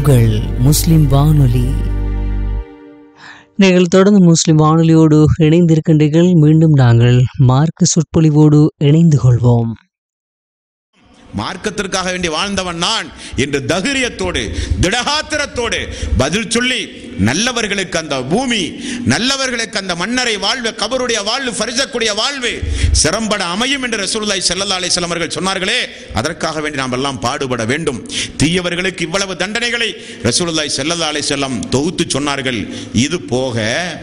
உங்கள் முஸ்லிம் வானொலி நீங்கள் தொடர்ந்து முஸ்லிம் வானொலியோடு இணைந்திருக்கின்றீர்கள் மீண்டும் நாங்கள் மார்க்க சொற்பொழிவோடு இணைந்து கொள்வோம் மார்க்கத்திற்காக வேண்டி வாழ்ந்தவன் நான் என்று தைரியத்தோடு திடகாத்திரத்தோடு பதில் சொல்லி நல்லவர்களுக்கு அந்த பூமி நல்லவர்களுக்கு அந்த மன்னரை வாழ்வு கபருடைய வாழ்வு பரிசக்கூடிய வாழ்வு சிறம்பட அமையும் என்று ரசூலுல்லாஹி ஸல்லல்லாஹு அலைஹி வஸல்லம் அவர்கள் சொன்னார்களே அதற்காக வேண்டி நாம் எல்லாம் பாடுபட வேண்டும் தீயவர்களுக்கு இவ்வளவு தண்டனைகளை ரசூலுல்லாஹி ஸல்லல்லாஹு அலைஹி வஸல்லம் தொகுத்து சொன்னார்கள் இது போக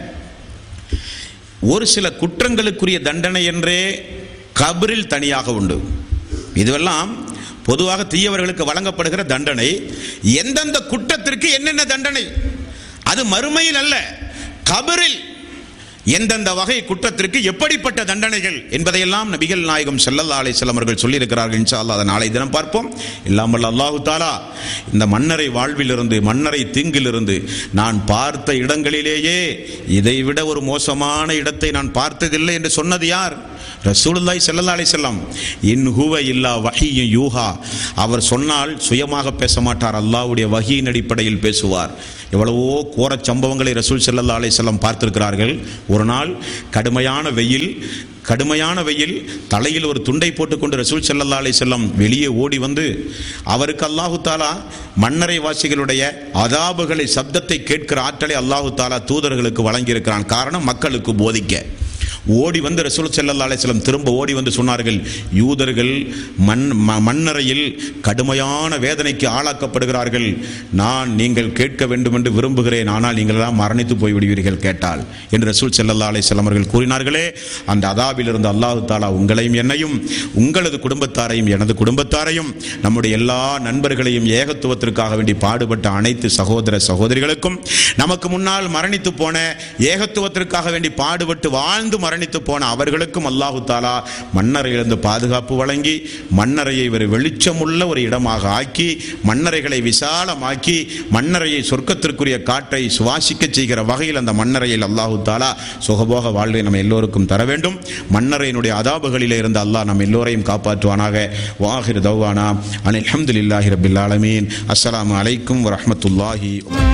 ஒரு சில குற்றங்களுக்குரிய தண்டனை என்றே கபரில் தனியாக உண்டு இதுவெல்லாம் பொதுவாக தீயவர்களுக்கு வழங்கப்படுகிற தண்டனை எந்தெந்த குற்றத்திற்கு என்னென்ன தண்டனை அது மறுமையில் அல்ல கபரில் எந்தெந்த வகை குற்றத்திற்கு எப்படிப்பட்ட தண்டனைகள் என்பதையெல்லாம் நபிகள் நாயகம் ஸல்லல்லாஹு அலைஹி வஸல்லம் அவர்கள் சொல்லியிருக்கிறார்கள் இன்ஷா அல்லாஹ் அதை நாளை தினம் பார்ப்போம் இல்லாமல் அல்லாஹு தாலா இந்த மன்னரை வாழ்விலிருந்து மன்னரை தீங்கிலிருந்து நான் பார்த்த இடங்களிலேயே இதைவிட ஒரு மோசமான இடத்தை நான் பார்த்ததில்லை என்று சொன்னது யார் ரசூலுல்லாஹி ஸல்லல்லாஹு அலைஹி வஸல்லம் இன் ஹுவ இல்லா வஹியும் யூஹா அவர் சொன்னால் சுயமாக பேச மாட்டார் அல்லாஹ்வுடைய வஹியின் அடிப்படையில் பேசுவார் எவ்வளவோ கோரச் சம்பவங்களை ரசூல் ஸல்லல்லாஹு அலைஹி வஸல்லம் பார்த்திருக்கிறார்கள் ஒரு நாள் கடுமையான வெயில் கடுமையான வெயில் தலையில் ஒரு துண்டை போட்டுக்கொண்டு ரசூல் ஸல்லல்லாஹு அலைஹி வஸல்லம் வெளியே ஓடி வந்து அவருக்கு அல்லாஹு தாலா மன்னரை வாசிகளுடைய அதாபுகளை சப்தத்தை கேட்கிற ஆற்றலை அல்லாஹு தாலா தூதர்களுக்கு வழங்கியிருக்கிறான் காரணம் மக்களுக்கு போதிக்க ஓடி வந்து ரசூல் ஸல்லல்லாஹு அலைஹி வஸல்லம் திரும்ப ஓடி வந்து சொன்னார்கள் யூதர்கள் மண் ம- மண்ணறையில் கடுமையான வேதனைக்கு ஆளாக்கப்படுகிறார்கள் நான் நீங்கள் கேட்க வேண்டும் என்று விரும்புகிறேன் ஆனால் நீங்கள் எல்லாம் மரணித்து போய்விடுவீர்கள் கேட்டால் என்று ரசூல் ஸல்லல்லாஹு அலைஹி வஸல்லம் அவர்கள் கூறினார்களே அந்த அதாபிலிருந்து அல்லாஹு தாலா உங்களையும் என்னையும் உங்களது குடும்பத்தாரையும் எனது குடும்பத்தாரையும் நம்முடைய எல்லா நண்பர்களையும் ஏகத்துவத்திற்காக வேண்டி பாடுபட்ட அனைத்து சகோதர சகோதரிகளுக்கும் நமக்கு முன்னால் மரணித்து போன ஏகத்துவத்திற்காக வேண்டி பாடுபட்டு வாழ்ந்து மரணித்து போன அவர்களுக்கும் அல்லாஹு தாலா மன்னரையிலிருந்து பாதுகாப்பு வழங்கி மன்னரையை ஒரு வெளிச்சமுள்ள ஒரு இடமாக ஆக்கி மன்னரைகளை விசாலமாக்கி மன்னரையை சொர்க்கத்திற்குரிய காற்றை சுவாசிக்க செய்கிற வகையில் அந்த மன்னரையில் அல்லாஹு தாலா சுகபோக வாழ்வை நம்ம எல்லோருக்கும் தர வேண்டும் மன்னரையினுடைய அதாபுகளிலே இருந்து அல்லாஹ் நம் எல்லோரையும் காப்பாற்றுவானாக வாஹிர் தௌவானா அனில் அல்ஹம்துலில்லாஹி ரபில் ஆலமீன் அஸ்ஸலாமு அலைக்கும் வரஹ்மத்துல்லாஹி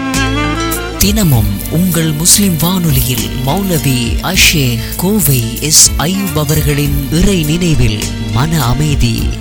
தினமும் உங்கள் முஸ்லிம் வானொலியில் மௌலவி அஷேக் கோவை எஸ் ஐயூப் அவர்களின் இறை நினைவில் மன அமைதி